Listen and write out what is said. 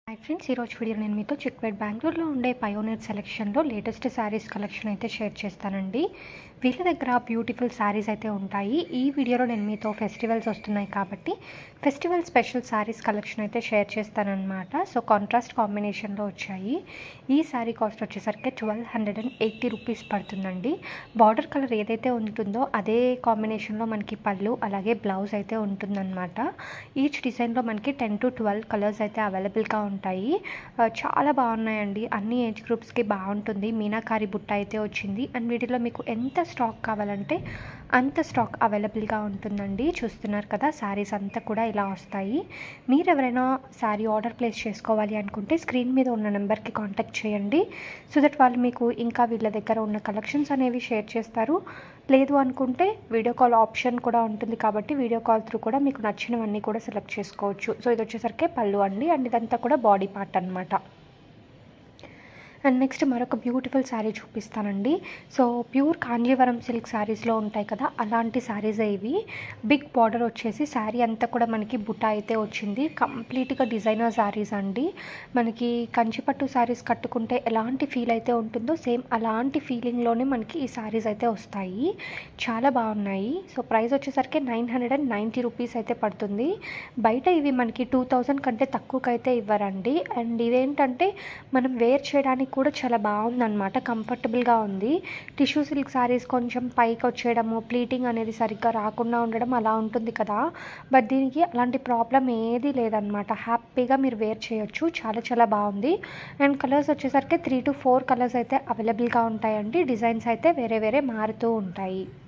hi friends ఈరోజు video నేను మీతో చిక్పేట్ బెంగళూరులో ఉండే పయోనీర్ సెలెక్షన్లో లేటెస్ట్ శారీస్ కలెక్షన్ అయితే షేర్ చేస్తానండి వీళ్ళ దగ్గర బ్యూటిఫుల్ శారీస్ అయితే ఉంటాయి ఈ వీడియోలో నేను మీతో ఫెస్టివల్స్ వస్తున్నాయి కాబట్టి ఫెస్టివల్ స్పెషల్ శారీస్ కలెక్షన్ అయితే షేర్ చేస్తానన్నమాట సో కాంట్రాస్ట్ కాంబినేషన్లో వచ్చాయి ఈ శారీ కాస్ట్ వచ్చేసరికి twelve hundred and eighty rupees పడుతుందండి బార్డర్ కలర్ ఏదైతే ఉంటుందో అదే కాంబినేషన్లో మనకి పళ్ళు అలాగే బ్లౌజ్ అయితే ఉంటుందన్నమాట ఈచ్ డిజైన్లో మనకి టెన్ టు ట్వెల్వ్ కలర్స్ అయితే అవైలబుల్గా ఉంటాయి ఆ, చాలా బాగున్నాయండి అన్ని ఏజ్ గ్రూప్స్కి బాగుంటుంది మీనాకారి బుట్ట అయితే వచ్చింది అండ్ వీటిలో మీకు ఎంత స్టాక్ కావాలంటే అంత స్టాక్ అవైలబుల్గా ఉంటుందండి చూస్తున్నారు కదా శారీస్ అంతా కూడా ఇలా వస్తాయి మీరు ఎవరైనా శారీ ఆర్డర్ ప్లేస్ చేసుకోవాలి అనుకుంటే స్క్రీన్ మీద ఉన్న నెంబర్కి కాంటాక్ట్ చేయండి సో దట్ వాళ్ళు మీకు ఇంకా వీళ్ళ దగ్గర ఉన్న కలెక్షన్స్ అనేవి షేర్ చేస్తారు లేదు అనుకుంటే వీడియో కాల్ ఆప్షన్ కూడా ఉంటుంది కాబట్టి వీడియో కాల్ త్రూ కూడా మీకు నచ్చినవన్నీ కూడా సెలెక్ట్ చేసుకోవచ్చు సో ఇది వచ్చేసరికి పళ్ళు అండి అండ్ ఇదంతా కూడా బాడీ పార్ట్ అనమాట అండ్ నెక్స్ట్ మరొక బ్యూటిఫుల్ శారీ చూపిస్తానండి సో ప్యూర్ కాంజీవరం సిల్క్ శారీస్లో ఉంటాయి కదా అలాంటి శారీస్ ఇవి బిగ్ బార్డర్ వచ్చేసి శారీ అంతా కూడా మనకి బుట్ట అయితే వచ్చింది కంప్లీట్గా డిజైనర్ శారీస్ అండి మనకి కంచిపట్టు శారీస్ కట్టుకుంటే ఎలాంటి ఫీల్ అయితే ఉంటుందో సేమ్ అలాంటి ఫీలింగ్లోనే మనకి ఈ శారీస్ అయితే వస్తాయి చాలా బాగున్నాయి సో ప్రైస్ వచ్చేసరికి nine hundred and ninety rupees అయితే పడుతుంది బయట ఇవి మనకి టూ థౌజండ్ కంటే తక్కువకైతే ఇవ్వరండి అండ్ ఇదేంటంటే మనం వేర్ చేయడానికి కూడా చాలా బాగుందన్నమాట కంఫర్టబుల్గా ఉంది టిష్యూ సిల్క్ శారీస్ కొంచెం పైకి వచ్చేయడము ప్లీటింగ్ అనేది సరిగ్గా రాకుండా ఉండడం అలా ఉంటుంది కదా బట్ దీనికి అలాంటి ప్రాబ్లం ఏది లేదనమాట హ్యాపీగా మీరు వేర్ చేయొచ్చు చాలా చాలా బాగుంది అండ్ కలర్స్ వచ్చేసరికి త్రీ టు ఫోర్ కలర్స్ అయితే అవైలబుల్గా ఉంటాయండి డిజైన్స్ అయితే వేరే వేరే మారుతూ ఉంటాయి